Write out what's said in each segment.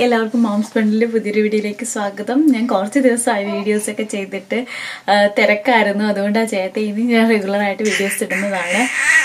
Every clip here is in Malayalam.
എല്ലാവർക്കും മോംസ് പെണ്ണിലെ പുതിയൊരു വീഡിയോയിലേക്ക് സ്വാഗതം ഞാൻ കുറച്ച് ദിവസമായി വീഡിയോസ് ഒക്കെ ചെയ്തിട്ട് ആ, തിരക്കായിരുന്നു അതുകൊണ്ടാണ് ചെയ്യാത്ത ഇനി ഞാൻ റെഗുലറായിട്ട് വീഡിയോസ് ഇടുന്നതാണ്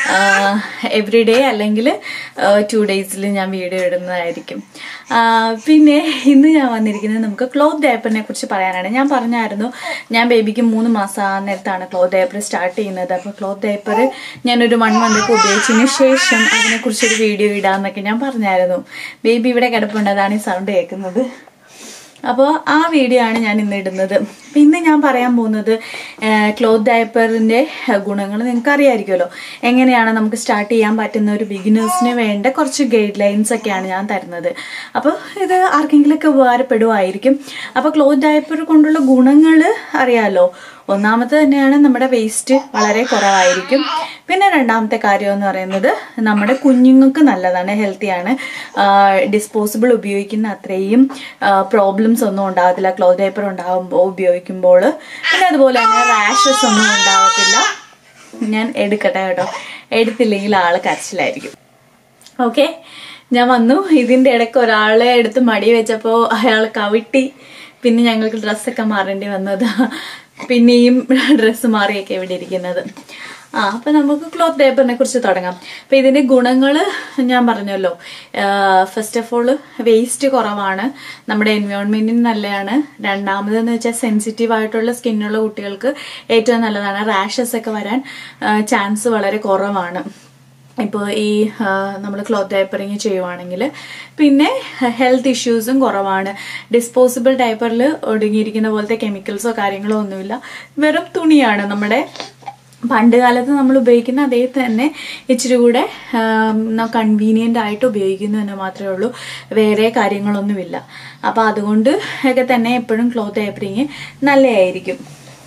എവറി ഡേ അല്ലെങ്കിൽ ടു ഡേയ്സിൽ ഞാൻ വീഡിയോ ഇടുന്നതായിരിക്കും ആ, പിന്നെ ഇന്ന് ഞാൻ വന്നിരിക്കുന്നത് നമുക്ക് ക്ലോത്ത് ഡയപ്പറിനെ കുറിച്ച് പറയാനാണ് ഞാൻ പറഞ്ഞായിരുന്നു ഞാൻ ബേബിക്ക് മൂന്ന് മാസം ആ നേരത്താണ് ക്ലോത്ത് ഡയപ്പർ സ്റ്റാർട്ട് ചെയ്യുന്നത് അപ്പോൾ ക്ലോത്ത് ഡയപ്പർ ഞാനൊരു വൺ മന്ത് ഒക്കെ ഉപയോഗിച്ചതിന് ശേഷം അതിനെക്കുറിച്ചൊരു വീഡിയോ ഇടാമെന്നൊക്കെ ഞാൻ പറഞ്ഞായിരുന്നു ബേബി ഇവിടെ കിടപ്പുണ്ട് അതാണ് ഈ സൗണ്ട് കേൾക്കുന്നത് അപ്പോൾ ആ വീഡിയോ ആണ് ഞാൻ ഇന്ന് ഇടുന്നത് അപ്പം ഇന്ന് ഞാൻ പറയാൻ പോകുന്നത് ക്ലോത്ത് ഡയപ്പറിൻ്റെ ഗുണങ്ങൾ നിങ്ങൾക്ക് അറിയാമായിരിക്കുമല്ലോ എങ്ങനെയാണ് നമുക്ക് സ്റ്റാർട്ട് ചെയ്യാൻ പറ്റുന്ന ഒരു ബിഗിനേഴ്സിന് വേണ്ട കുറച്ച് ഗൈഡ് ലൈൻസ് ഒക്കെയാണ് ഞാൻ തരുന്നത് അപ്പോൾ ഇത് ആർക്കെങ്കിലുമൊക്കെ ഉപകാരപ്പെടുമായിരിക്കും അപ്പോൾ ക്ലോത്ത് ഡയപ്പർ കൊണ്ടുള്ള ഗുണങ്ങൾ അറിയാമല്ലോ ഒന്നാമത്തെ തന്നെയാണ് നമ്മുടെ വേസ്റ്റ് വളരെ കുറവായിരിക്കും പിന്നെ രണ്ടാമത്തെ കാര്യം എന്ന് പറയുന്നത് നമ്മുടെ കുഞ്ഞുങ്ങൾക്ക് നല്ലതാണ് ഹെൽത്തിയാണ് ഡിസ്പോസിബിൾ ഉപയോഗിക്കുന്ന അത്രയും പ്രോബ്ലംസ് ഒന്നും ഉണ്ടാകത്തില്ല ക്ലോത്ത് ഡയപ്പർ ഉണ്ടാകുമ്പോൾ ഉപയോഗിക്കുമ്പോൾ പിന്നെ അതുപോലെ തന്നെ റാഷസ് ഒന്നും ഉണ്ടാകത്തില്ല ഞാൻ എടുക്കട്ടെ കേട്ടോ എടുത്തില്ലെങ്കിൽ ആള് കരച്ചിലായിരിക്കും ഓക്കെ ഞാൻ വന്നു ഇതിന്റെ ഇടയ്ക്ക് ഒരാളെ എടുത്ത് മടി വെച്ചപ്പോൾ അയാൾ കവിട്ടി പിന്നെ ഞങ്ങൾക്ക് ഡ്രസ്സൊക്കെ മാറേണ്ടി വന്നത് പിന്നെയും ഡ്രസ്സ് മാറിയൊക്കെ ഇവിടെ ഇരിക്കുന്നത് ആ അപ്പൊ നമുക്ക് ക്ലോത്ത് പേപ്പറിനെ കുറിച്ച് തുടങ്ങാം അപ്പൊ ഇതിന്റെ ഗുണങ്ങൾ ഞാൻ പറഞ്ഞല്ലോ ഫസ്റ്റ് ഓഫ് ഓൾ വേസ്റ്റ് കുറവാണ് നമ്മുടെ എൻവയോൺമെന്റിന് നല്ലതാണ് രണ്ടാമതെന്ന് വെച്ചാൽ സെൻസിറ്റീവ് ആയിട്ടുള്ള സ്കിന്നുള്ള കുട്ടികൾക്ക് ഏറ്റവും നല്ലതാണ് റാഷസ് ഒക്കെ വരാൻ ചാൻസ് വളരെ കുറവാണ് ഇപ്പോൾ ഈ നമ്മൾ ക്ലോത്ത് ഡയപ്പറിങ് ചെയ്യുവാണെങ്കിൽ പിന്നെ ഹെൽത്ത് ഇഷ്യൂസും കുറവാണ് ഡിസ്പോസിബിൾ ഡയപ്പറിൽ ഒടുങ്ങിയിരിക്കുന്ന പോലത്തെ കെമിക്കൽസോ കാര്യങ്ങളോ ഒന്നുമില്ല വെറും തുണിയാണ് നമ്മുടെ പണ്ട് കാലത്ത് നമ്മൾ ഉപയോഗിക്കുന്ന അതേ തന്നെ ഇച്ചിരി കൂടെ കൺവീനിയൻ്റ് ആയിട്ട് ഉപയോഗിക്കുന്നു എന്ന് മാത്രമേ ഉള്ളൂ വേറെ കാര്യങ്ങളൊന്നുമില്ല അപ്പോൾ അതുകൊണ്ട് ഒക്കെ തന്നെ എപ്പോഴും ക്ലോത്ത് ഡയപ്പറിങ് നല്ലതായിരിക്കും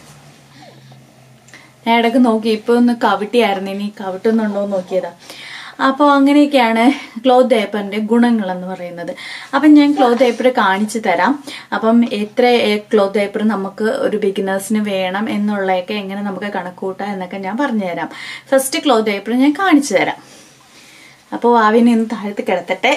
ഞാൻ ഇടയ്ക്ക് നോക്കി ഇപ്പൊ ഒന്ന് കവിട്ടിയായിരുന്നു ഇനി കവിട്ടുന്നുണ്ടോ എന്ന് നോക്കിയതാ അപ്പോൾ അങ്ങനെയൊക്കെയാണ് ക്ലോത്ത് ഡയപ്പറിന്റെ ഗുണങ്ങൾ എന്ന് പറയുന്നത് അപ്പം ഞാൻ ക്ലോത്ത് ഡയപ്പർ കാണിച്ചു തരാം അപ്പം എത്ര ക്ലോത്ത് ഡയപ്പർ നമുക്ക് ഒരു ബിഗിനേഴ്സിന് വേണം എന്നുള്ളതൊക്കെ എങ്ങനെ നമുക്ക് കണക്കൂട്ടാം എന്നൊക്കെ ഞാൻ പറഞ്ഞുതരാം ഫസ്റ്റ് ക്ലോത്ത് ഡയപ്പർ ഞാൻ കാണിച്ചു തരാം അപ്പോൾ ആവിനെ ഒന്ന് താഴത്ത് കിടത്തട്ടെ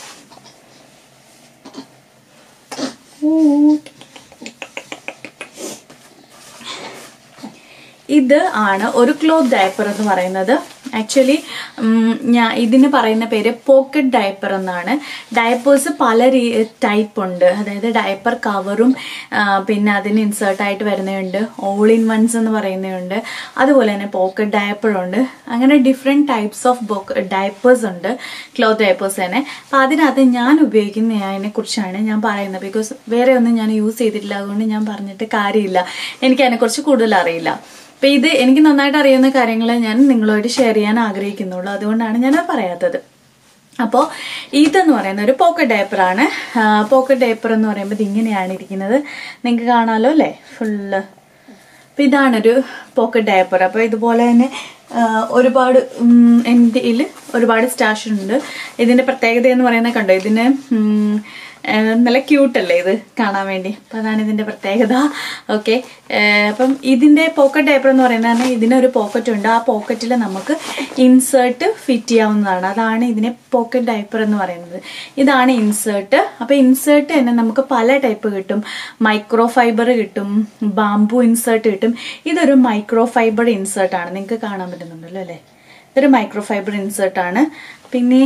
ഇത് ആണ് ഒരു ക്ലോത്ത് ഡയപ്പർ എന്ന് പറയുന്നത് ആക്ച്വലി ഞാൻ ഇതിന് പറയുന്ന പേര് പോക്കറ്റ് ഡയപ്പർ എന്നാണ് ഡയപ്പേഴ്സ് പല രീ ടൈപ്പ് ഉണ്ട് അതായത് ഡയപ്പർ കവറും പിന്നെ അതിന് ഇൻസേർട്ട് ആയിട്ട് വരുന്നതുണ്ട് ഓൾ ഇൻ വൺസ് എന്ന് പറയുന്നതുണ്ട് അതുപോലെ തന്നെ പോക്കറ്റ് ഡയപ്പർ ഉണ്ട് അങ്ങനെ ഡിഫറെൻറ്റ് ടൈപ്സ് ഓഫ് ഡയപ്പേഴ്സ് ഉണ്ട് ക്ലോത്ത് ഡയപ്പേഴ്സ് തന്നെ അപ്പം അതിനകത്ത് ഞാൻ ഉപയോഗിക്കുന്നതിനെ കുറിച്ചാണ് ഞാൻ പറയുന്നത് ബിക്കോസ് വേറെ ഒന്നും ഞാൻ യൂസ് ചെയ്തിട്ടില്ല അതുകൊണ്ട് ഞാൻ പറഞ്ഞിട്ട് കാര്യമില്ല എനിക്ക് അതിനെക്കുറിച്ച് കൂടുതൽ അറിയില്ല അപ്പൊ ഇത് എനിക്ക് നന്നായിട്ട് അറിയുന്ന കാര്യങ്ങൾ ഞാൻ നിങ്ങളോട് ഷെയർ ചെയ്യാൻ ആഗ്രഹിക്കുന്നുള്ളൂ അതുകൊണ്ടാണ് ഞാൻ പറയാത്തത് അപ്പോൾ ഇതെന്ന് പറയുന്ന ഒരു പോക്കറ്റ് ഡയപ്പറാണ് പോക്കറ്റ് ഡയപ്പർ എന്ന് പറയുമ്പോൾ ഇത് ഇങ്ങനെയാണ് ഇരിക്കുന്നത് നിങ്ങൾക്ക് കാണാമല്ലോ അല്ലേ ഫുള്ള് അപ്പം ഇതാണൊരു പോക്കറ്റ് ഡയപ്പർ അപ്പോൾ ഇതുപോലെ തന്നെ ഒരുപാട് എൻ്റെ ഒരുപാട് സ്റ്റാഷ് ഉണ്ട് ഇതിൻ്റെ പ്രത്യേകത എന്ന് പറയുന്നത് കണ്ടോ ഇതിന് നല്ല ക്യൂട്ടല്ലേ ഇത് കാണാൻ വേണ്ടി അപ്പം അതാണ് ഇതിൻ്റെ പ്രത്യേകത ഓക്കെ അപ്പം ഇതിൻ്റെ പോക്കറ്റ് ഡയപ്പർ എന്ന് പറയുന്നത് ഇതിനൊരു പോക്കറ്റ് ഉണ്ട് ആ പോക്കറ്റിൽ നമുക്ക് ഇൻസേർട്ട് ഫിറ്റ് ചെയ്യാവുന്നതാണ് അതാണ് ഇതിനെ പോക്കറ്റ് ഡയപ്പർ എന്ന് പറയുന്നത് ഇതാണ് ഇൻസേർട്ട് അപ്പോൾ ഇൻസേർട്ട് തന്നെ നമുക്ക് പല ടൈപ്പ് കിട്ടും മൈക്രോ ഫൈബർ കിട്ടും ബാംബു ഇൻസേർട്ട് കിട്ടും ഇതൊരു മൈക്രോ ഫൈബർ ഇൻസേർട്ട് ആണ് നിങ്ങൾക്ക് കാണാൻ പറ്റുന്നുണ്ടല്ലോ അല്ലേ ഇതൊരു മൈക്രോ ഫൈബർ ഇൻസേർട്ട് ആണ് പിന്നെ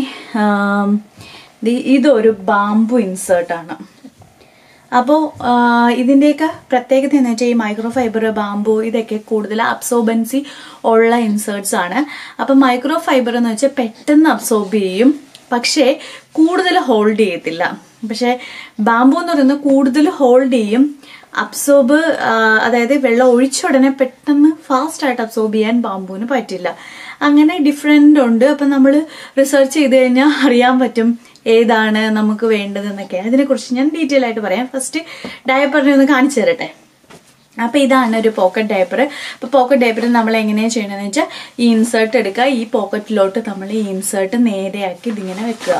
ഇതൊരു ബാംബു ഇൻസേർട്ടാണ് അപ്പോൾ ഇതിൻ്റെയൊക്കെ പ്രത്യേകത എന്ന് വെച്ചാൽ ഈ മൈക്രോ ഫൈബർ ബാംബു ഇതൊക്കെ കൂടുതൽ അബ്സോർബൻസി ഉള്ള ഇൻസേർട്സ് ആണ് അപ്പം മൈക്രോ ഫൈബർ എന്ന് വെച്ചാൽ പെട്ടെന്ന് അബ്സോർബ് ചെയ്യും പക്ഷേ കൂടുതൽ ഹോൾഡ് ചെയ്യത്തില്ല പക്ഷേ ബാംബു എന്ന് പറയുന്നത് കൂടുതൽ ഹോൾഡ് ചെയ്യും അബ്സോർബ് അതായത് വെള്ളം ഒഴിച്ച ഉടനെ പെട്ടെന്ന് ഫാസ്റ്റ് ആയിട്ട് അബ്സോർബ് ചെയ്യാൻ ബാമ്പുവിന് പറ്റില്ല അങ്ങനെ ഡിഫറെൻ്റ് ഉണ്ട് അപ്പം നമ്മൾ റിസർച്ച് ചെയ്ത് കഴിഞ്ഞാൽ അറിയാൻ പറ്റും ഏതാണ് നമുക്ക് വേണ്ടതെന്നൊക്കെ അതിനെക്കുറിച്ച് ഞാൻ ഡീറ്റെയിൽ ആയിട്ട് പറയാം ഫസ്റ്റ് ഡയപ്പറിനെ ഒന്ന് കാണിച്ചു തരട്ടെ അപ്പോൾ ഇതാണ് ഒരു പോക്കറ്റ് ഡയപ്പർ അപ്പോൾ പോക്കറ്റ് ഡയപ്പറിൽ നമ്മൾ എങ്ങനെയാണ് ചെയ്യണമെന്ന് വെച്ചാൽ ഈ ഇൻസേർട്ട് എടുക്കുക ഈ പോക്കറ്റിലോട്ട് നമ്മൾ ഈ ഇൻസേർട്ട് നേരെയാക്കി ഇതിങ്ങനെ വെക്കുക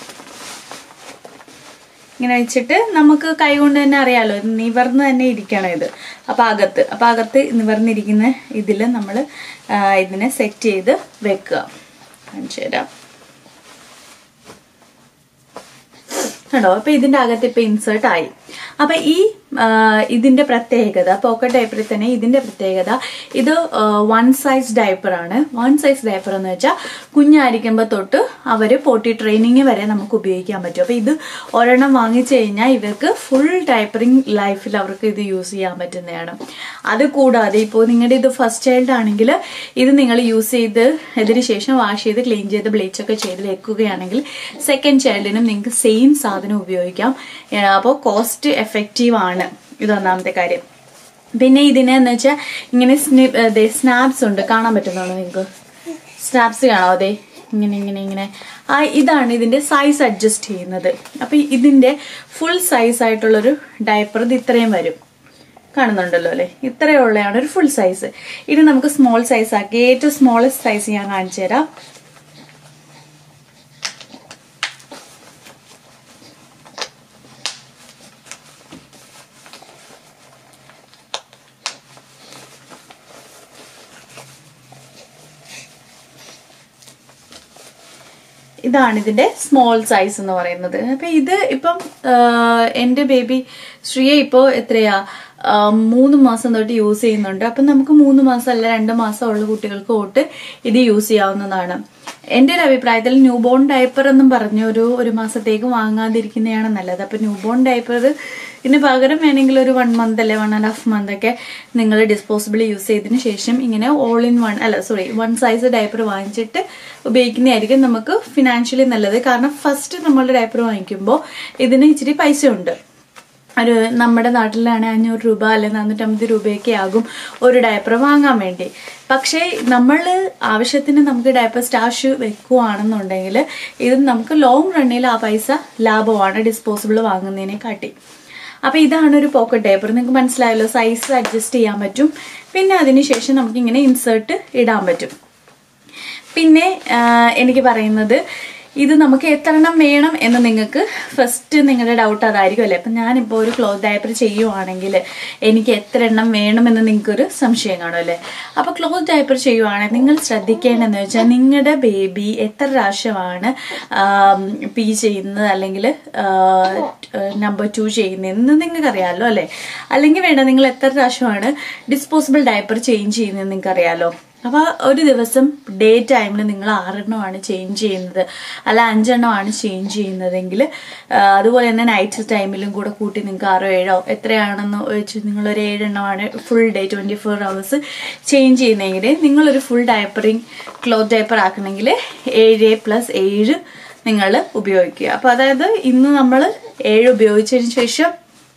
ഇങ്ങനെ വെച്ചിട്ട് നമുക്ക് കൈ കൊണ്ട് തന്നെ അറിയാലോ ഇത് നിവർന്ന് തന്നെ ഇരിക്കണം ഇത് അപ്പം അകത്ത് അപ്പം അകത്ത് നിവർന്നിരിക്കുന്ന ഇതിൽ നമ്മൾ ഇതിനെ സെറ്റ് ചെയ്ത് വെക്കുക കാണിച്ചു തരാം കണ്ടോ അപ്പൊ ഇതിന്റെ അകത്ത് ഇപ്പൊ ഇൻസേർട്ട് ആയി അപ്പൊ ഈ ആ, ഇതിന്റെ പ്രത്യേകത പോക്കറ്റ് ഡയപ്പറിൽ തന്നെ ഇതിന്റെ പ്രത്യേകത ഇത് വൺ സൈസ് ഡയപ്പർ ആണ് വൺ സൈസ് ഡയപ്പർ എന്ന് വെച്ചാൽ കുഞ്ഞായിരിക്കുമ്പോൾ തൊട്ട് അവര് പോട്ടി ട്രെയിനിങ് വരെ നമുക്ക് ഉപയോഗിക്കാൻ പറ്റും അപ്പൊ ഇത് ഒരെണ്ണം വാങ്ങിച്ചു കഴിഞ്ഞാൽ ഇവർക്ക് ഫുൾ ഡയപ്പറിങ് ലൈഫിൽ അവർക്ക് ഇത് യൂസ് ചെയ്യാൻ പറ്റുന്നതാണ് അത് കൂടാതെ ഇപ്പോൾ നിങ്ങളുടെ ഇത് ഫസ്റ്റ് ചൈൽഡ് ആണെങ്കിൽ ഇത് നിങ്ങൾ യൂസ് ചെയ്ത് ഇതിന് ശേഷം വാഷ് ചെയ്ത് ക്ലീൻ ചെയ്ത് ബ്ലീച്ച് ഒക്കെ ചെയ്ത് വെക്കുകയാണെങ്കിൽ സെക്കൻഡ് ചൈൽഡിനും നിങ്ങൾക്ക് സെയിം സാധനം ഉപയോഗിക്കാം അപ്പോൾ കോസ്റ്റ് എഫക്റ്റീവ് ആണ് ഇത് ഒന്നാമത്തെ കാര്യം പിന്നെ ഇതിന് എന്ന് വെച്ചാൽ ഇങ്ങനെ സ്നാപ്സ് ഉണ്ട് കാണാൻ പറ്റുന്നുണ്ടോ നിങ്ങൾക്ക് സ്നാപ്സ് കാണാം അതെ ഇങ്ങനെ ഇങ്ങനെ ഇങ്ങനെ ആ ഇതാണ് ഇതിന്റെ സൈസ് അഡ്ജസ്റ്റ് ചെയ്യുന്നത് അപ്പൊ ഇതിന്റെ ഫുൾ സൈസ് ആയിട്ടുള്ളൊരു ഡയപ്പർ ഇത് ഇത്രയും വരും കാണുന്നുണ്ടല്ലോ അല്ലെ ഇത്രയുള്ളതാണ് ഒരു ഫുൾ സൈസ് ഇത് നമുക്ക് സ്മോൾ സൈസ് ആക്കി ഏറ്റവും സ്മോളസ്റ്റ് സൈസ് ഞാൻ കാണിച്ചു തരാം ഇതാണ് ഇതിന്റെ സ്മോൾ സൈസ് എന്ന് പറയുന്നത് അപ്പൊ ഇത് ഇപ്പം ആഹ്, എന്റെ ബേബി ശ്രീയ ഇപ്പോ എത്രയാ ആഹ്, മൂന്ന് മാസം തൊട്ട് യൂസ് ചെയ്യുന്നുണ്ട് അപ്പൊ നമുക്ക് മൂന്ന് മാസം അല്ല രണ്ട് മാസം ഉള്ള കുട്ടികൾക്ക് തൊട്ട് ഇത് യൂസ് ചെയ്യാവുന്നതാണ് എന്റെ ഒരു അഭിപ്രായത്തിൽ ന്യൂ ബോൺ ഡയപ്പർ എന്നും പറഞ്ഞ ഒരു ഒരു മാസത്തേക്ക് വാങ്ങാതിരിക്കുന്നതാണ് നല്ലത് അപ്പൊ ന്യൂ ബോൺ ഡയപ്പർ ഇതിന് പകരം വേണമെങ്കിൽ ഒരു വൺ മന്ത് അല്ലെ വൺ ആൻഡ് ഹാഫ് മന്ത് ഒക്കെ നിങ്ങൾ ഡിസ്പോസിബിൾ യൂസ് ചെയ്തതിന് ശേഷം ഇങ്ങനെ ഓൾ ഇൻ വൺ അല്ല സോറി വൺ സൈസ് ഡയപ്പർ വാങ്ങിച്ചിട്ട് ഉപയോഗിക്കുന്നതായിരിക്കും നമുക്ക് ഫിനാൻഷ്യലി നല്ലത് കാരണം ഫസ്റ്റ് നമ്മളുടെ ഡയപ്പർ വാങ്ങിക്കുമ്പോൾ ഇതിന് ഇച്ചിരി പൈസ ഉണ്ട് ഒരു നമ്മുടെ നാട്ടിലാണെങ്കിൽ അഞ്ഞൂറ് രൂപ അല്ലെങ്കിൽ നാനൂറ്റമ്പത് രൂപയൊക്കെ ആകും ഒരു ഡയപ്പർ വാങ്ങാൻ വേണ്ടി പക്ഷേ നമ്മൾ ആവശ്യത്തിന് നമുക്ക് ഡയപ്പർ സ്റ്റാഷ് വെക്കുവാണെന്നുണ്ടെങ്കിൽ ഇത് നമുക്ക് ലോങ് റണ്ണിൽ ആ പൈസ ലാഭമാണ് ഡിസ്പോസിബിൾ വാങ്ങുന്നതിനെ കാട്ടി അപ്പൊ ഇതാണ് ഒരു പോക്കറ്റ് ഡയപ്പർ നിങ്ങൾക്ക് മനസ്സിലായല്ലോ സൈസ് അഡ്ജസ്റ്റ് ചെയ്യാൻ പറ്റും പിന്നെ അതിനുശേഷം നമുക്ക് ഇങ്ങനെ ഇൻസേർട്ട് ഇടാൻ പറ്റും പിന്നെ ആ, എനിക്ക് പറയുന്നത് ഇത് നമുക്ക് എത്ര എണ്ണം വേണം എന്ന് നിങ്ങൾക്ക് ഫസ്റ്റ് നിങ്ങളുടെ ഡൗട്ട് അതായിരിക്കും അല്ലേ അപ്പം ഞാനിപ്പോൾ ഒരു ക്ലോത്ത് ഡയപ്പർ ചെയ്യുവാണെങ്കിൽ എനിക്ക് എത്ര എണ്ണം വേണമെന്ന് നിങ്ങൾക്കൊരു സംശയം കാണും അല്ലേ അപ്പോൾ ക്ലോത്ത് ഡയപ്പർ ചെയ്യുവാണെങ്കിൽ നിങ്ങൾ ശ്രദ്ധിക്കേണ്ടതെന്ന് വെച്ചാൽ നിങ്ങളുടെ ബേബി എത്ര പ്രാവശ്യമാണ് പി ചെയ്യുന്നത് അല്ലെങ്കിൽ നമ്പർ ടു ചെയ്യുന്നതെന്ന് നിങ്ങൾക്ക് അറിയാമല്ലോ അല്ലേ അല്ലെങ്കിൽ വേണ്ട നിങ്ങൾ എത്ര പ്രാവശ്യമാണ് ഡിസ്പോസിബിൾ ഡയപ്പർ ചേഞ്ച് ചെയ്യുന്നതെന്ന് നിങ്ങൾക്ക് അറിയാമല്ലോ അപ്പൊ ഒരു ദിവസം ഡേ ടൈമിൽ നിങ്ങൾ ആറെണ്ണമാണ് ചേഞ്ച് ചെയ്യുന്നത് അല്ല അഞ്ചെണ്ണമാണ് ചേഞ്ച് ചെയ്യുന്നതെങ്കിൽ ആ, അതുപോലെ തന്നെ നൈറ്റ് ടൈമിലും കൂടെ കൂട്ടി നിങ്ങൾക്ക് ആറോ ഏഴോ എത്രയാണെന്ന് വെച്ച് നിങ്ങളൊരു ഏഴെണ്ണമാണ് full day twenty four hours change ചെയ്യുന്നതെങ്കിൽ നിങ്ങളൊരു ഫുൾ ഡയപ്പറിങ് ക്ലോത്ത് ഡയപ്പർ ആക്കണമെങ്കിൽ ഏഴ് പ്ലസ് ഏഴ് നിങ്ങൾ ഉപയോഗിക്കുക അപ്പൊ അതായത് ഇന്ന് നമ്മൾ ഏഴ് ഉപയോഗിച്ചതിന് ശേഷം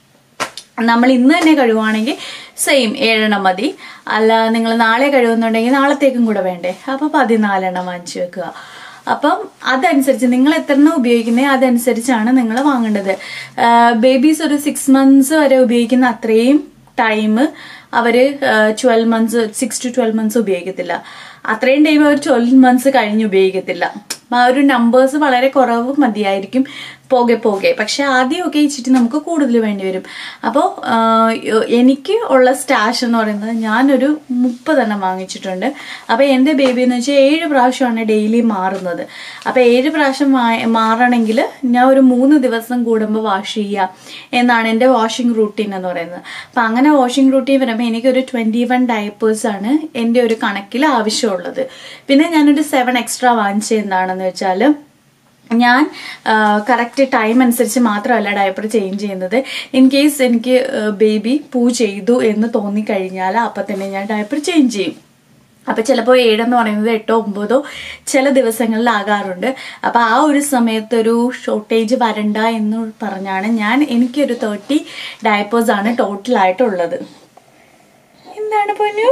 നമ്മൾ ഇന്ന് തന്നെ കഴിയുവാണെങ്കിൽ സെയിം ഏഴെണ്ണം മതി അല്ല നിങ്ങൾ നാളെ കഴിയുന്നുണ്ടെങ്കിൽ നാളത്തേക്കും കൂടെ വേണ്ടേ അപ്പൊ പതിനാലെണ്ണം വാങ്ങിച്ചു വെക്കുക അപ്പം അതനുസരിച്ച് നിങ്ങൾ എത്ര എണ്ണം ഉപയോഗിക്കുന്നത് അതനുസരിച്ചാണ് നിങ്ങൾ വാങ്ങേണ്ടത് ബേബീസ് ഒരു സിക്സ് മന്ത്സ് വരെ ഉപയോഗിക്കുന്ന അത്രയും ടൈം അവര് twelve months six to twelve months ഉപയോഗിക്കത്തില്ല അത്രയും ടൈം അവർ ട്വൽവ് മന്ത്സ് കഴിഞ്ഞ് ഉപയോഗിക്കത്തില്ല ആ ഒരു നമ്പേഴ്സ് വളരെ കുറവ് മതിയായിരിക്കും പോകെ പോകെ പക്ഷെ ആദ്യമൊക്കെ ഇച്ചിട്ട് നമുക്ക് കൂടുതൽ വേണ്ടി വരും അപ്പോൾ എനിക്ക് ഉള്ള സ്റ്റാഷ് എന്ന് പറയുന്നത് ഞാനൊരു മുപ്പതെണ്ണം വാങ്ങിച്ചിട്ടുണ്ട് അപ്പോൾ എൻ്റെ ബേബി എന്ന് വെച്ചാൽ ഏഴ് പ്രാവശ്യമാണ് ഡെയിലി മാറുന്നത് അപ്പോൾ ഏഴ് പ്രാവശ്യം മാ- മാറണമെങ്കിൽ ഞാൻ ഒരു മൂന്ന് ദിവസം കൂടുമ്പോൾ വാഷ് ചെയ്യുക എന്നാണ് എൻ്റെ വാഷിംഗ് റൂട്ടീൻ എന്ന് പറയുന്നത് അപ്പം അങ്ങനെ വാഷിംഗ് റൂട്ടീൻ വരുമ്പോൾ എനിക്കൊരു ട്വൻറ്റി വൺ ഡയപ്പേഴ്സ് ആണ് എൻ്റെ ഒരു കണക്കിൽ ആവശ്യമുള്ളത് പിന്നെ ഞാനൊരു സെവൻ എക്സ്ട്രാ വാങ്ങിച്ചത് എന്താണെന്ന് വെച്ചാൽ ഞാൻ കറക്റ്റ് ടൈം അനുസരിച്ച് മാത്രമല്ല ഡയപ്പർ ചേഞ്ച് ചെയ്യുന്നത് ഇൻ കേസ് എനിക്ക് ബേബി പൂ ചെയ്തു എന്ന് തോന്നിക്കഴിഞ്ഞാൽ അപ്പം തന്നെ ഞാൻ ഡയപ്പർ ചേഞ്ച് ചെയ്യും അപ്പൊ ചിലപ്പോൾ ഏഴെന്ന് പറയുന്നത് എട്ടോ ഒമ്പതോ ചില ദിവസങ്ങളിൽ ആകാറുണ്ട് അപ്പൊ ആ ഒരു സമയത്ത് ഒരു ഷോർട്ടേജ് വരണ്ട എന്ന് പറഞ്ഞാണ് ഞാൻ എനിക്കൊരു തേർട്ടി ഡയപ്പേഴ്സ് ആണ് ടോട്ടലായിട്ടുള്ളത് എന്താണ് പൊന്നു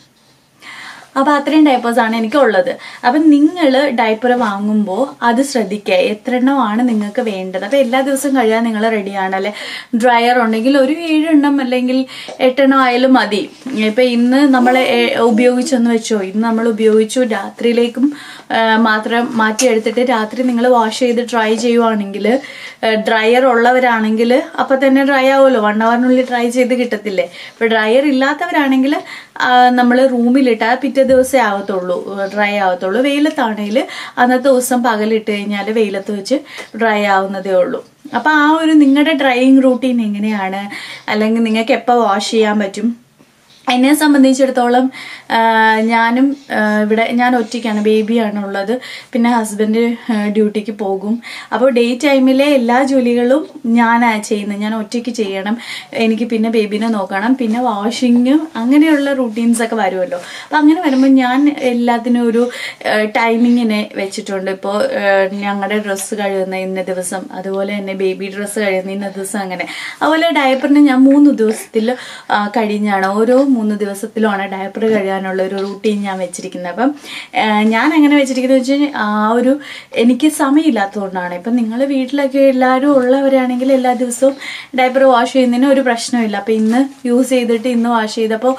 അപ്പൊ അത്രയും ഡയപ്പേഴ്സ് ആണ് എനിക്ക് ഉള്ളത് അപ്പൊ നിങ്ങൾ ഡയപ്പർ വാങ്ങുമ്പോൾ അത് ശ്രദ്ധിക്കുക എത്ര എണ്ണമാണ് നിങ്ങൾക്ക് വേണ്ടത് അപ്പൊ എല്ലാ ദിവസവും കഴിയാൻ നിങ്ങൾ റെഡിയാണ് അല്ലെ ഡ്രയർ ഉണ്ടെങ്കിൽ ഒരു ഏഴെണ്ണം അല്ലെങ്കിൽ എട്ടെണ്ണം ആയാലും മതി ഇപ്പൊ ഇന്ന് നമ്മൾ ഉപയോഗിച്ചെന്ന് വെച്ചോ ഇന്ന് നമ്മൾ ഉപയോഗിച്ചു രാത്രിയിലേക്കും ആ, മാത്രം മാറ്റിയെടുത്തിട്ട് രാത്രി നിങ്ങൾ വാഷ് ചെയ്ത് ഡ്രൈ ചെയ്യുവാണെങ്കിൽ ഡ്രയർ ഉള്ളവരാണെങ്കിൽ അപ്പൊ തന്നെ ഡ്രൈ ആവുമല്ലോ വൺ അവറിനുള്ളിൽ ഡ്രൈ ചെയ്ത് കിട്ടത്തില്ലേ ഇപ്പൊ ഡ്രയർ ഇല്ലാത്തവരാണെങ്കിൽ നമ്മൾ റൂമിലിട്ടാൽ പിറ്റേ ദിവസമേ ആവത്തുള്ളൂ ഡ്രൈ ആവത്തുള്ളൂ വെയിലത്താണെങ്കിൽ അന്നത്തെ ദിവസം പകലിട്ട് കഴിഞ്ഞാൽ വെയിലത്ത് വെച്ച് ഡ്രൈ ആവുന്നതേ ഉള്ളൂ അപ്പോൾ ആ ഒരു നിങ്ങളുടെ ഡ്രൈയിങ് റൂട്ടീൻ എങ്ങനെയാണ് അല്ലെങ്കിൽ നിങ്ങൾക്ക് എപ്പോൾ വാഷ് ചെയ്യാൻ പറ്റും എന്നെ സംബന്ധിച്ചിടത്തോളം ആ, ഞാനും ആ, ഇവിടെ ഞാൻ ഒറ്റയ്ക്കാണ് ബേബിയാണ് ഉള്ളത് പിന്നെ ഹസ്ബൻഡ് ഡ്യൂട്ടിക്ക് പോകും അപ്പോൾ ഡേ ടൈമിലെ എല്ലാ ജോലികളും ഞാനാണ് ചെയ്യുന്നത് ഞാൻ ഒറ്റയ്ക്ക് ചെയ്യണം എനിക്ക് പിന്നെ ബേബീനെ നോക്കണം പിന്നെ വാഷിങ്ങും അങ്ങനെയുള്ള റൂട്ടീൻസ് ഒക്കെ വരുമല്ലോ അപ്പം അങ്ങനെ വരുമ്പോൾ ഞാൻ എല്ലാത്തിനും ഒരു ടൈമിങ്ങിനെ വെച്ചിട്ടുണ്ട് ഇപ്പോൾ ഞങ്ങളുടെ ഡ്രസ്സ് കഴുകുന്ന ഇന്ന ദിവസം അതുപോലെ തന്നെ ബേബി ഡ്രസ്സ് കഴിയുന്ന ഇന്ന ദിവസം അങ്ങനെ അതുപോലെ ഡയപ്പറിന് ഞാൻ മൂന്ന് ദിവസത്തിൽ ആ, കഴിഞ്ഞാണ് ഓരോ മൂന്ന് ദിവസത്തിലുമാണ് ഡയപ്പർ കഴുകാനുള്ള ഒരു റൂട്ടീൻ ഞാൻ വെച്ചിരിക്കുന്നത് അപ്പം ആ, ഞാൻ അങ്ങനെ വെച്ചിരിക്കുന്നത് വെച്ച് കഴിഞ്ഞാൽ ആ ഒരു എനിക്ക് സമയമില്ലാത്തതുകൊണ്ടാണ് ഇപ്പം നിങ്ങൾ വീട്ടിലൊക്കെ എല്ലാവരും ഉള്ളവരാണെങ്കിൽ എല്ലാ ദിവസവും ഡയപ്പർ വാഷ് ചെയ്യുന്നതിന് ഒരു പ്രശ്നമില്ല അപ്പം ഇന്ന് യൂസ് ചെയ്തിട്ട് ഇന്ന് വാഷ് ചെയ്തപ്പോൾ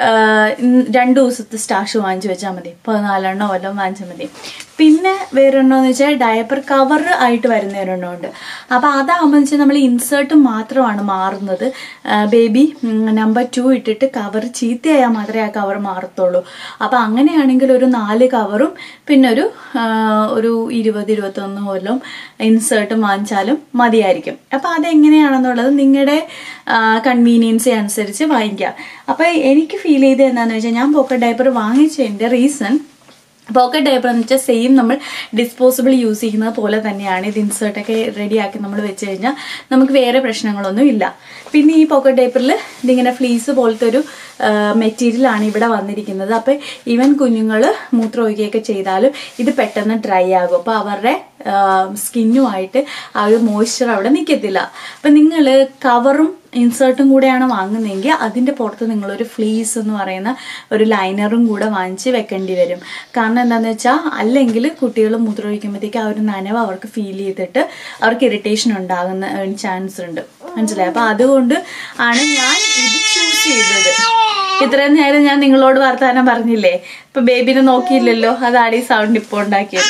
രണ്ട് ദിവസത്തെ സ്റ്റാഷ് വാങ്ങിച്ചു വെച്ചാൽ മതി പതിനാലെണ്ണോ വല്ലതും വാങ്ങിച്ചാൽ മതി പിന്നെ വേറൊരെണ്ണമെന്ന് വെച്ചാൽ ഡയപ്പർ കവർ ആയിട്ട് വരുന്ന ഒരെണ്ണമുണ്ട് അപ്പോൾ അതാകുമ്പോൾ വെച്ചാൽ നമ്മൾ ഇൻസേർട്ട് മാത്രമാണ് മാറുന്നത് ബേബി നമ്പർ ടു ഇട്ടിട്ട് കവർ ചീത്തയായാൽ മാത്രമേ ആ കവർ മാറത്തുള്ളൂ അപ്പോൾ അങ്ങനെയാണെങ്കിൽ ഒരു നാല് കവറും പിന്നെ ഒരു ആ, ഒരു ഇരുപത് ഇരുപത്തൊന്ന് കൊല്ലം ഇൻസേർട്ടും വാങ്ങിച്ചാലും മതിയായിരിക്കും അപ്പോൾ അതെങ്ങനെയാണെന്നുള്ളത് നിങ്ങളുടെ കൺവീനിയൻസി അനുസരിച്ച് വാങ്ങിക്കാം അപ്പോൾ എനിക്ക് ഫീൽ ചെയ്തത് എന്താണെന്ന് വെച്ചാൽ ഞാൻ പോക്കറ്റ് ഡയപ്പർ വാങ്ങിച്ചതിൻ്റെ റീസൺ പോക്കറ്റ് ഡയപ്പർ എന്ന് വെച്ചാൽ സെയിം നമ്മൾ ഡിസ്പോസിബിൾ യൂസ് ചെയ്യുന്നത് പോലെ തന്നെയാണ് ഇത് ഇൻസേർട്ടൊക്കെ റെഡിയാക്കി നമ്മൾ വെച്ച് കഴിഞ്ഞാൽ നമുക്ക് വേറെ പ്രശ്നങ്ങളൊന്നും ഇല്ല പിന്നെ ഈ പോക്കറ്റ് ഡയപ്പറിൽ ഇതിങ്ങനെ ഫ്ലീസ് പോലത്തെ ഒരു മെറ്റീരിയൽ ആണ് ഇവിടെ വന്നിരിക്കുന്നത് അപ്പോൾ ഈവൻ കുഞ്ഞുങ്ങൾ മൂത്രം ഒഴിക്കുകയൊക്കെ ചെയ്താലും ഇത് പെട്ടെന്ന് ഡ്രൈ ആകും അപ്പോൾ അവരുടെ സ്കിന്നുമായിട്ട് ആ ഒരു മോയ്സ്ചർ അവിടെ നിൽക്കത്തില്ല അപ്പം നിങ്ങൾ കവറും ഇൻസേർട്ടും കൂടെയാണ് വാങ്ങുന്നതെങ്കിൽ അതിൻ്റെ പുറത്ത് നിങ്ങളൊരു ഫ്ലീസ് എന്ന് പറയുന്ന ഒരു ലൈനറും കൂടെ വാങ്ങിച്ച് വെക്കേണ്ടി വരും കാരണം എന്താണെന്ന് വെച്ചാൽ അല്ലെങ്കിൽ കുട്ടികൾ മൂത്രമൊഴിക്കുമ്പോഴത്തേക്ക് ആ ഒരു നനവ് അവർക്ക് ഫീൽ ചെയ്തിട്ട് അവർക്ക് ഇറിറ്റേഷൻ ഉണ്ടാകുന്ന ചാൻസ് ഉണ്ട് മനസ്സിലായി അപ്പം അതുകൊണ്ട് ആണ് ഞാൻ ഇത് ചൂസ് ചെയ്തത് ഇത്രയും നേരം ഞാൻ നിങ്ങളോട് വർത്താനം പറഞ്ഞില്ലേ ഇപ്പൊ ബേബിനെ നോക്കിയില്ലല്ലോ അതാണ് ഈ സൗണ്ട് ഇപ്പോൾ ഉണ്ടാക്കിയത്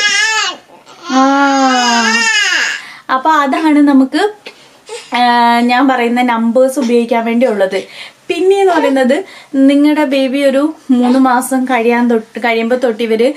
ആ അപ്പൊ അതാണ് നമുക്ക് ആ, ഞാൻ പറയുന്ന നമ്പേഴ്സ് ഉപയോഗിക്കാൻ വേണ്ടിയുള്ളത് പിന്നെ എന്ന് പറയുന്നത് നിങ്ങളുടെ ബേബി ഒരു മൂന്ന് മാസം കഴിയാൻ തൊട്ട് കഴിയുമ്പോൾ തൊട്ട് ഇവര്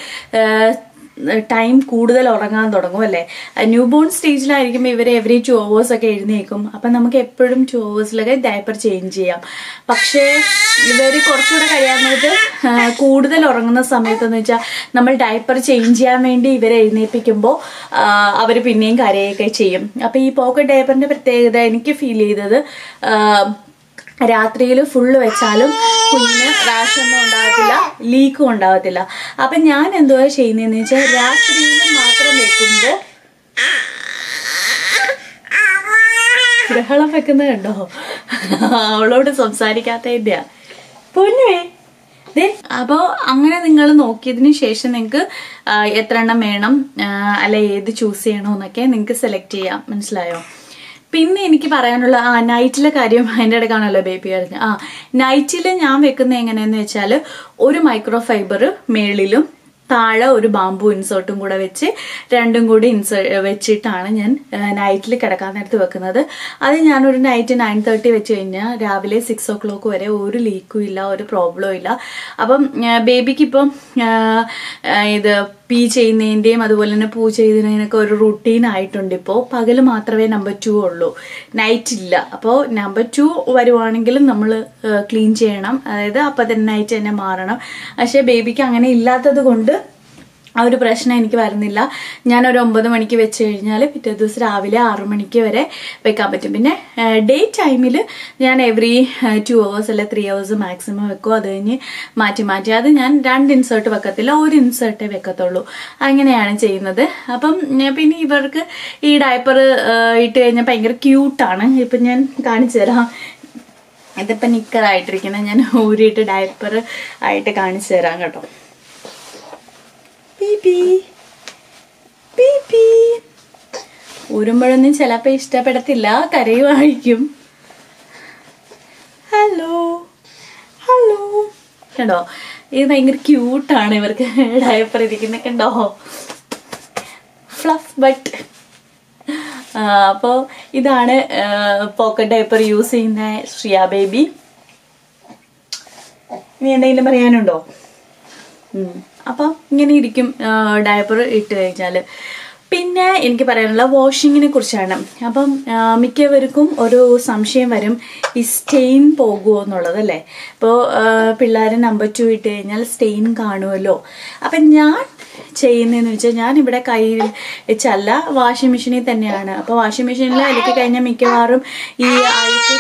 ടൈം കൂടുതൽ ഉറങ്ങാൻ തുടങ്ങും അല്ലേ ന്യൂ ബോൺ സ്റ്റേജിലായിരിക്കുമ്പോൾ ഇവർ എവറി ടു അവേഴ്സ് ഒക്കെ എഴുന്നേക്കും അപ്പം നമുക്ക് എപ്പോഴും ടു അവേഴ്സിലൊക്കെ ഡയപ്പർ ചേഞ്ച് ചെയ്യാം പക്ഷേ ഇവർ കുറച്ചുകൂടെ കഴിയാനായിട്ട് കൂടുതൽ ഉറങ്ങുന്ന സമയത്തെന്ന് വെച്ചാൽ നമ്മൾ ഡയപ്പർ ചേഞ്ച് ചെയ്യാൻ വേണ്ടി ഇവരെ എഴുന്നേൽപ്പിക്കുമ്പോൾ അവർ പിന്നെയും കരയൊക്കെ ചെയ്യും അപ്പം ഈ പോക്കറ്റ് ഡയപ്പറിന്റെ പ്രത്യേകത എനിക്ക് ഫീൽ ചെയ്തത് ആ, രാത്രിയിൽ ഫുള്ള് വെച്ചാലും കുഞ്ഞിന് റാഷൊന്നും ഉണ്ടാകത്തില്ല ലീക്കും ഉണ്ടാകത്തില്ല അപ്പൊ ഞാൻ എന്തുവാ ചെയ്യുന്നതെന്ന് വെച്ചാൽ രാത്രിയിൽ മാത്രം വെക്കുമ്പോൾ ബഹളം വെക്കുന്നത് കണ്ടോ അവളോട് സംസാരിക്കാത്തതിന്റെയാ പൊന്നുവേ ദേ, അപ്പോ അങ്ങനെ നിങ്ങൾ നോക്കിയതിന് ശേഷം നിങ്ങൾക്ക് എത്ര എണ്ണം വേണം ആ, അല്ല ഏത് ചൂസ് ചെയ്യണോ എന്നൊക്കെ നിങ്ങൾക്ക് സെലക്ട് ചെയ്യാം മനസ്സിലായോ പിന്നെ എനിക്ക് പറയാനുള്ള ആ നൈറ്റിലെ കാര്യം അതിൻ്റെ ഇടയ്ക്കാണല്ലോ ബേബി പറഞ്ഞത് ആ നൈറ്റിൽ ഞാൻ വെക്കുന്നത് എങ്ങനെയെന്ന് വെച്ചാൽ ഒരു മൈക്രോ ഫൈബർ മേളിലും താഴെ ഒരു ബാമ്പു ഇൻസേർട്ടും കൂടെ വെച്ച് രണ്ടും കൂടി ഇൻസേ വെച്ചിട്ടാണ് ഞാൻ നൈറ്റിൽ കിടക്കാൻ നേരത്ത് വെക്കുന്നത് അത് ഞാനൊരു നൈറ്റ് നയൻ തേർട്ടി വെച്ച് കഴിഞ്ഞാൽ രാവിലെ സിക്സ് ഓ ക്ലോക്ക് വരെ ഒരു ലീക്കും ഇല്ല ഒരു പ്രോബ്ലവും ഇല്ല അപ്പം ബേബിക്ക് ഇപ്പം ആ, ആ, ഇത് പീ ചെയ്യുന്നതിൻ്റെയും അതുപോലെ തന്നെ പൂ ചെയ്യുന്നതിനൊക്കെ ഒരു റുട്ടീൻ ആയിട്ടുണ്ട് ഇപ്പോൾ പകൽ മാത്രമേ നമ്പർ ടു ഉള്ളൂ നൈറ്റ് ഇല്ല അപ്പോൾ നമ്പർ ടു വരുവാണെങ്കിലും നമ്മൾ ക്ലീൻ ചെയ്യണം അതായത് അപ്പം തന്നെ നൈറ്റ് തന്നെ മാറണം പക്ഷേ ബേബിക്ക് അങ്ങനെ ഇല്ലാത്തത് കൊണ്ട് ആ ഒരു പ്രശ്നം എനിക്ക് വരുന്നില്ല ഞാൻ ഒരു ഒമ്പത് മണിക്ക് വെച്ച് കഴിഞ്ഞാൽ പിറ്റേ ദിവസം രാവിലെ ആറു മണിക്ക് വരെ വെക്കാൻ പറ്റും പിന്നെ ഡേ ടൈമിൽ ഞാൻ എവറി ടു അവേഴ്സ് അല്ലെ ത്രീ അവേഴ്സ് മാക്സിമം വെക്കും അത് കഴിഞ്ഞ് മാറ്റി മാറ്റി അത് ഞാൻ രണ്ട് ഇൻസേർട്ട് വെക്കത്തില്ല ഒരു ഇൻസേർട്ടേ വെക്കത്തുള്ളൂ അങ്ങനെയാണ് ചെയ്യുന്നത് അപ്പം ഞാൻ പിന്നെ ഇവർക്ക് ഈ ഡയപ്പർ ഇട്ട് കഴിഞ്ഞാൽ ഭയങ്കര ക്യൂട്ടാണ് ഇപ്പം ഞാൻ കാണിച്ചു തരാം ഇതിപ്പോൾ നിക്കറായിട്ടിരിക്കുന്നത് ഞാൻ ഊരിയിട്ട് ഡയപ്പർ ആയിട്ട് കാണിച്ചു തരാം കേട്ടോ ബീബി ബീബി ഊരുമ്പോഴൊന്നും ചിലപ്പോൾ ഇഷ്ടപ്പെടത്തില്ല കരയുമായിരിക്കും ഹലോ ഹലോ കണ്ടോ ഇത് ഭയങ്കര ക്യൂട്ടാണ് ഇവർക്ക് ഡയപ്പർ ഇരിക്കുന്ന കണ്ടോ ഫ്ലഫ് ബട്ട് അപ്പോൾ ഇതാണ് പോക്കറ്റ് ഡയപ്പർ യൂസ് ചെയ്യുന്ന ശ്രിയ ബേബി ഇനി എന്തെങ്കിലും പറയാനുണ്ടോ ഉം. അപ്പം ഇങ്ങനെ ഇരിക്കും ഡയപ്പർ ഇട്ട് കഴിഞ്ഞാൽ പിന്നെ എനിക്ക് പറയാനുള്ള വാഷിങ്ങിനെ കുറിച്ചാണ് അപ്പം ആ, മിക്കവർക്കും ഒരു സംശയം വരും ഈ സ്റ്റെയിൻ പോകുമോ എന്നുള്ളത് അല്ലേ ഇപ്പോൾ പിള്ളേർ നമ്പർ ടു ഇട്ട് കഴിഞ്ഞാൽ സ്റ്റെയിൻ കാണുമല്ലോ അപ്പം ഞാൻ ചെയ്യുന്നതെന്ന് വെച്ചാൽ ഞാൻ ഇവിടെ കയ്യിൽ വെച്ചല്ല വാഷിംഗ് മെഷീനിൽ തന്നെയാണ് അപ്പോൾ വാഷിംഗ് മെഷീനിൽ അലക്കി കഴിഞ്ഞാൽ മിക്കവാറും ഈ അഴുക്ക്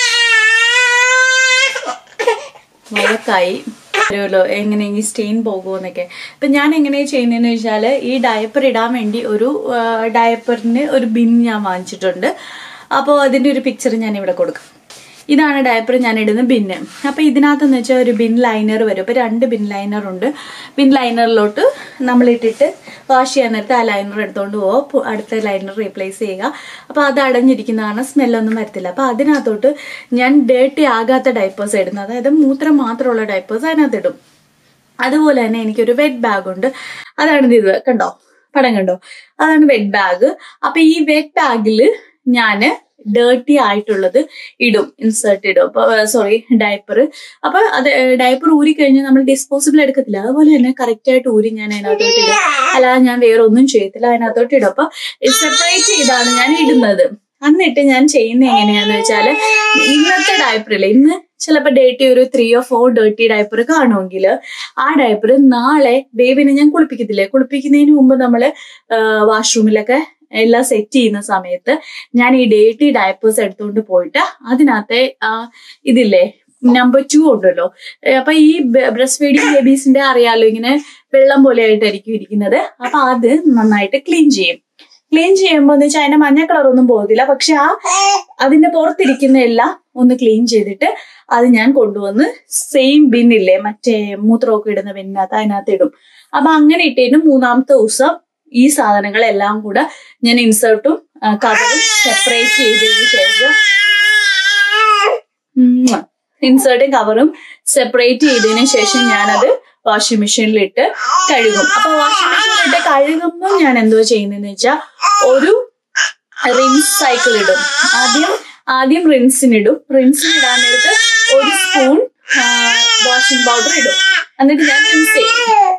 വഴക്കായി വരുമല്ലോ എങ്ങനെയെങ്കിൽ സ്റ്റെയിൻ പോകുമെന്നൊക്കെ അപ്പം ഞാൻ എങ്ങനെയാണ് ചെയ്യുന്നതെന്ന് വെച്ചാൽ ഈ ഡയപ്പർ ഇടാൻ വേണ്ടി ഒരു ഡയപ്പറിന് ഒരു ബിൻ ഞാൻ വാങ്ങിച്ചിട്ടുണ്ട് അപ്പോൾ അതിൻ്റെ ഒരു പിക്ചർ ഞാൻ ഇവിടെ കൊടുക്കാം ഇതാണ് ഡയപ്പർ ഞാൻ ഇടുന്ന ബിന്ന് അപ്പോൾ ഇതിനകത്തെന്ന് വെച്ചാൽ ഒരു ബിൻ ലൈനർ വരും അപ്പോൾ രണ്ട് ബിൻ ലൈനർ ഉണ്ട് ബിൻ ലൈനറിലോട്ട് നമ്മൾ ഇട്ടിട്ട് വാഷ് ചെയ്യാൻ നേരത്തെ ആ ലൈനർ എടുത്തുകൊണ്ട് പോകും അടുത്ത ലൈനർ റീപ്ലേസ് ചെയ്യുക അപ്പോൾ അത് അടഞ്ഞിരിക്കുന്ന കാരണം സ്മെല്ലൊന്നും വരത്തില്ല അപ്പോൾ അതിനകത്തോട്ട് ഞാൻ ഡേർട്ടി ആകാത്ത ഡൈപ്പേഴ്സ് ഇടുന്നത് അതായത് മൂത്രം മാത്രമുള്ള ഡൈപ്പേഴ്സ് അതിനകത്ത് ഇടും അതുപോലെ തന്നെ എനിക്കൊരു വെറ്റ് ബാഗ് ഉണ്ട് അതാണ് ഇത് കണ്ടോ പടം കണ്ടോ അതാണ് വെറ്റ് ബാഗ് അപ്പൊ ഈ വെറ്റ് ബാഗിൽ ഞാന് ഡേർട്ടി ആയിട്ടുള്ളത് ഇടും ഇൻസേർട്ട് ഇടും അപ്പൊ സോറി ഡയപ്പർ അപ്പൊ അത് ഡയപ്പർ ഊരി കഴിഞ്ഞാൽ നമ്മൾ ഡിസ്പോസിബിൾ എടുക്കത്തില്ല അതുപോലെ തന്നെ കറക്റ്റ് ആയിട്ട് ഊരി ഞാൻ അതിനകത്തോട്ട് ഇടും അല്ലാതെ ഞാൻ വേറെ ഒന്നും ചെയ്യത്തില്ല അതിനകത്തോട്ട് ഇടും അപ്പൊ സെപ്പറേറ്റ് ചെയ്താണ് ഞാൻ ഇടുന്നത് എന്നിട്ട് ഞാൻ ചെയ്യുന്നത് എങ്ങനെയാന്ന് വെച്ചാല് ഇന്നത്തെ ഡയപ്പറിൽ ഇന്ന് ചിലപ്പോൾ ഡേട്ടി ഒരു three or four dirty diaper കാണുമെങ്കിൽ ആ ഡയപ്പർ നാളെ ബേബിനെ ഞാൻ കുളിപ്പിക്കത്തില്ലേ കുളിപ്പിക്കുന്നതിന് മുമ്പ് നമ്മൾ വാഷ്റൂമിലൊക്കെ എല്ലാം സെറ്റ് ചെയ്യുന്ന സമയത്ത് ഞാൻ ഈ ഡേട്ടി ഡയപ്പേഴ്സ് എടുത്തുകൊണ്ട് പോയിട്ട് അതിനകത്തെ ആ, ഇതില്ലേ നമ്പർ ടു ഉണ്ടല്ലോ ഏ, അപ്പൊ ഈ ബ്രസ്റ്റ് ഫീഡിങ് ബേബീസിന്റെ അറിയാലോ ഇങ്ങനെ വെള്ളം പോലെ ആയിട്ടായിരിക്കും ഇരിക്കുന്നത് അപ്പൊ അത് നന്നായിട്ട് ക്ലീൻ ചെയ്യും ക്ലീൻ ചെയ്യുമ്പോൾ എന്ന് വെച്ചാൽ അതിന്റെ മഞ്ഞ കളർ ഒന്നും പോകത്തില്ല പക്ഷെ ആ അതിന്റെ പുറത്തിരിക്കുന്ന എല്ലാം ഒന്ന് ക്ലീൻ ചെയ്തിട്ട് അത് ഞാൻ കൊണ്ടുവന്ന് സെയിം ബിന്നില്ലേ മറ്റേ മൂത്രമൊക്കെ ഇടുന്ന ബിന്നിനകത്ത് അതിനകത്ത് ഇടും അപ്പൊ അങ്ങനെ ഇട്ടതിന് മൂന്നാമത്തെ ദിവസം ഈ സാധനങ്ങളെല്ലാം കൂടെ ഞാൻ ഇൻസേർട്ടും കവറും സെപ്പറേറ്റ് ചെയ്തതിന് ശേഷം ഇൻസേർട്ടും കവറും സെപ്പറേറ്റ് ചെയ്തതിന് ശേഷം ഞാനത് വാഷിംഗ് മെഷീനിലിട്ട് കഴുകും അപ്പൊ വാഷിംഗ് മെഷീനിലിട്ട് കഴുകുമ്പോൾ ഞാൻ എന്തോ ചെയ്യുന്നതെന്ന് വെച്ചാൽ ഒരു റിൻസ് സൈക്കിൾ ഇടും ആദ്യം ആദ്യം റിൻസിനിടും റിൻസിനിടാൻ നേരത്ത് ഒരു സ്പൂൺ വാഷിംഗ് പൗഡർ ഇടും എന്നിട്ട് ഞാൻ റിൻസ് ചെയ്യും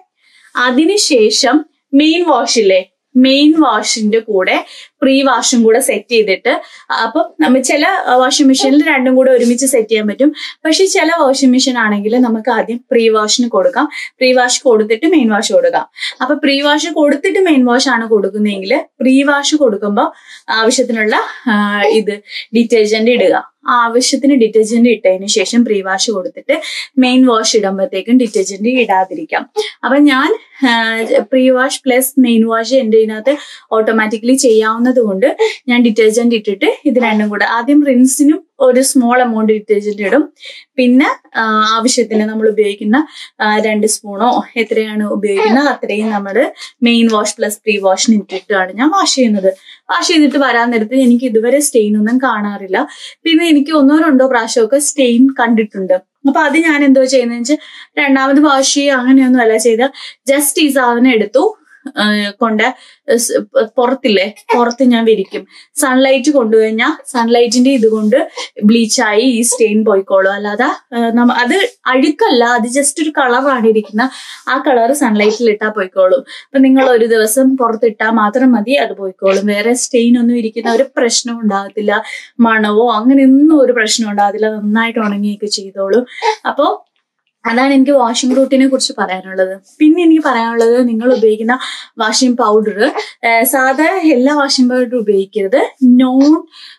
അതിനുശേഷം മെയിൻ വാഷ് ഇല്ലേ മെയിൻ വാഷിന്റെ കൂടെ പ്രീ വാഷും കൂടെ സെറ്റ് ചെയ്തിട്ട് അപ്പം നമ്മൾ ചില വാഷിംഗ് മെഷീനിൽ രണ്ടും കൂടെ ഒരുമിച്ച് സെറ്റ് ചെയ്യാൻ പറ്റും പക്ഷെ ചില വാഷിംഗ് മെഷീൻ ആണെങ്കിൽ നമുക്ക് ആദ്യം പ്രീ വാഷിന് കൊടുക്കാം പ്രീ വാഷ് കൊടുത്തിട്ട് മെയിൻ വാഷ് കൊടുക്കാം അപ്പൊ പ്രീ വാഷ് കൊടുത്തിട്ട് മെയിൻ വാഷ് ആണ് കൊടുക്കുന്നതെങ്കിൽ പ്രീ വാഷ് കൊടുക്കുമ്പോൾ ആവശ്യത്തിനുള്ള ആ, ഇത് ഡിറ്റർജന്റ് ഇടുക ആവശ്യത്തിന് ഡിറ്റർജന്റ് ഇട്ടതിന് ശേഷം പ്രീ വാഷ് കൊടുത്തിട്ട് മെയിൻ വാഷ് ഇടുമ്പോഴത്തേക്കും ഡിറ്റർജന്റ് ഇടാതിരിക്കാം അപ്പൊ ഞാൻ pre wash plus main wash എൻ്റെ ഇതിനകത്ത് ഓട്ടോമാറ്റിക്കലി ചെയ്യാവുന്നത് കൊണ്ട് ഞാൻ ഡിറ്റർജന്റ് ഇട്ടിട്ട് ഇത് രണ്ടും കൂടെ ആദ്യം റിൻസിനും ഒരു സ്മോൾ എമൗണ്ട് ഡിറ്റർജന്റ് ഇടും പിന്നെ ആ, ആവശ്യത്തിന് നമ്മൾ ഉപയോഗിക്കുന്ന ആ, രണ്ട് സ്പൂണോ എത്രയാണ് ഉപയോഗിക്കുന്നത് അത്രയും നമ്മൾ മെയിൻ വാഷ് പ്ലസ് പ്രീ വാഷിന് ഇട്ടിട്ടാണ് ഞാൻ വാഷ് ചെയ്യുന്നത് വാഷ് ചെയ്തിട്ട് വരാൻ നേരത്ത് എനിക്ക് ഇതുവരെ സ്റ്റെയിൻ ഒന്നും കാണാറില്ല പിന്നെ എനിക്ക് ഒന്നോ രണ്ടോ പ്രാവശ്യമൊക്കെ സ്റ്റെയിൻ കണ്ടിട്ടുണ്ട് അപ്പൊ അത് ഞാൻ എന്തോ ചെയ്യുന്നത് വെച്ചാൽ രണ്ടാമത് വാഷ് ചെയ്യുക അങ്ങനെയൊന്നും അല്ല ചെയ്ത ജസ്റ്റ് ഈ സാധനം എടുത്തു ആ, കൊണ്ട് സ് പുറത്തില്ലേ പുറത്ത് ഞാൻ വിരിക്കും സൺലൈറ്റ് കൊണ്ടുകഴിഞ്ഞാൽ സൺലൈറ്റിന്റെ ഇതുകൊണ്ട് ബ്ലീച്ചായി ഈ സ്റ്റെയിൻ പോയിക്കോളും അല്ലാതെ ആ, നമ്മ അത് അഴുക്കല്ല അത് ജസ്റ്റ് ഒരു കളറാണ് ഇരിക്കുന്ന ആ കളർ സൺലൈറ്റിൽ ഇട്ടാൽ പോയിക്കോളും അപ്പൊ നിങ്ങൾ ഒരു ദിവസം പുറത്തിട്ടാൽ മാത്രം മതി അത് പോയിക്കോളും വേറെ സ്റ്റെയിൻ ഒന്നും ഇരിക്കുന്ന ഒരു പ്രശ്നം ഉണ്ടാകത്തില്ല മണവോ അങ്ങനെയൊന്നും ഒരു പ്രശ്നം ഉണ്ടാകത്തില്ല നന്നായിട്ട് ഉണങ്ങിയൊക്കെ ചെയ്തോളും അപ്പോൾ അതാണ് എനിക്ക് വാഷിംഗ് റൂട്ടിനെ കുറിച്ച് പറയാനുള്ളത് പിന്നെ എനിക്ക് പറയാനുള്ളത് നിങ്ങൾ ഉപയോഗിക്കുന്ന വാഷിംഗ് പൗഡർ സാധാ എല്ലാ വാഷിംഗ് പൗഡറും ഉപയോഗിക്കരുത് നോൺ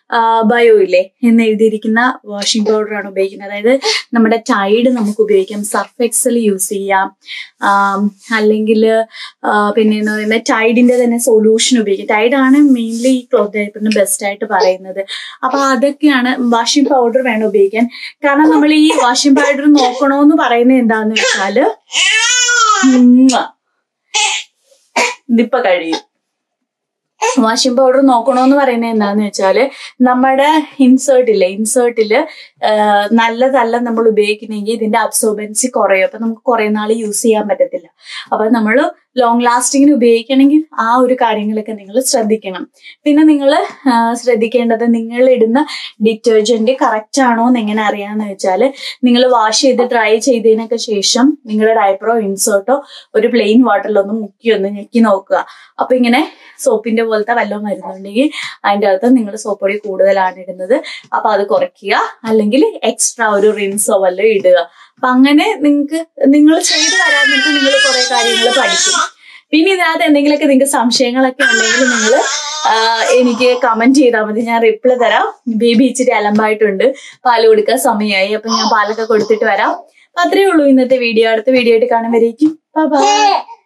ബയോ ഇല്ലേ എന്ന് എഴുതിയിരിക്കുന്ന വാഷിംഗ് പൗഡറാണ് ഉപയോഗിക്കുന്നത് അതായത് നമ്മുടെ ടൈഡ് നമുക്ക് ഉപയോഗിക്കാം സർഫ് എക്സൽ യൂസ് ചെയ്യാം ആം, അല്ലെങ്കിൽ പിന്നെ എന്ന് പറയുന്നത് ടൈഡിന്റെ തന്നെ സൊല്യൂഷൻ ഉപയോഗിക്കാം ടൈഡാണ് മെയിൻലി ഈ ക്ലോത്ത് ടൈപ്പിന് ബെസ്റ്റ് ആയിട്ട് പറയുന്നത് അപ്പൊ അതൊക്കെയാണ് വാഷിംഗ് പൗഡർ വേണം ഉപയോഗിക്കാൻ കാരണം നമ്മൾ ഈ വാഷിംഗ് പൗഡർ നോക്കണോന്ന് പറയുന്നത് എന്താന്ന് വെച്ചാല് ഉമ്മ. ഇതിപ്പോ കഴിയും വാഷിംഗ് പൗഡർ നോക്കണോന്ന് പറയുന്നത് എന്താന്ന് വെച്ചാല് നമ്മുടെ ഇൻസേർട്ട് ഇല്ലേ ഇൻസേർട്ടില് നല്ലതല്ല നമ്മൾ ഉപയോഗിക്കുന്നെങ്കിൽ ഇതിന്റെ അബ്സോർബൻസി കുറയും അപ്പൊ നമുക്ക് കുറെ നാൾ യൂസ് ചെയ്യാൻ പറ്റത്തില്ല അപ്പൊ നമ്മൾ ലോങ് ലാസ്റ്റിങ്ങിന് ഉപയോഗിക്കണമെങ്കിൽ ആ ഒരു കാര്യങ്ങളൊക്കെ നിങ്ങൾ ശ്രദ്ധിക്കണം പിന്നെ നിങ്ങൾ ശ്രദ്ധിക്കേണ്ടത് നിങ്ങൾ ഇടുന്ന ഡിറ്റർജന്റ് കറക്റ്റ് ആണോ എന്ന് എങ്ങനെ അറിയാന്ന് വെച്ചാൽ നിങ്ങൾ വാഷ് ചെയ്ത് ഡ്രൈ ചെയ്തതിനൊക്കെ ശേഷം നിങ്ങളുടെ ഡയപ്പറോ ഇൻസേർട്ടോ ഒരു പ്ലെയിൻ വാട്ടറിലൊന്ന് മുക്കി ഒന്ന് ഞെക്കി നോക്കുക അപ്പൊ ഇങ്ങനെ സോപ്പിന്റെ പോലത്തെ വല്ലതും വരുന്നുണ്ടെങ്കിൽ അതിൻ്റെ അകത്ത് നിങ്ങൾ സോപ്പ് പൊടി കൂടുതലാണ് ഇടുന്നത് അപ്പൊ അത് കുറയ്ക്കുക അല്ലെങ്കിൽ എക്സ്ട്രാ ഒരു റിൻസോ വല്ലതും ഇടുക അപ്പൊ അങ്ങനെ നിങ്ങൾക്ക് നിങ്ങൾ ചെയ്തു വരാൻ നിങ്ങൾക്ക് നിങ്ങൾ കുറെ കാര്യങ്ങൾ പഠിക്കും പിന്നെ ഇതിനകത്ത് എന്തെങ്കിലുമൊക്കെ നിങ്ങൾക്ക് സംശയങ്ങളൊക്കെ ഉണ്ടെങ്കിൽ നിങ്ങൾ എനിക്ക് കമന്റ് ചെയ്താൽ മതി ഞാൻ റിപ്ലൈ തരാം ബേബി ഇച്ചിരി അലമ്പായിട്ടുണ്ട് പാല് കൊടുക്കാൻ സമയമായി അപ്പൊ ഞാൻ പാലൊക്കെ കൊടുത്തിട്ട് വരാം അപ്പൊ അത്രേ ഉള്ളൂ ഇന്നത്തെ വീഡിയോ അടുത്ത വീഡിയോ ആയിട്ട് കാണുമ്പോഴേക്കും ബൈ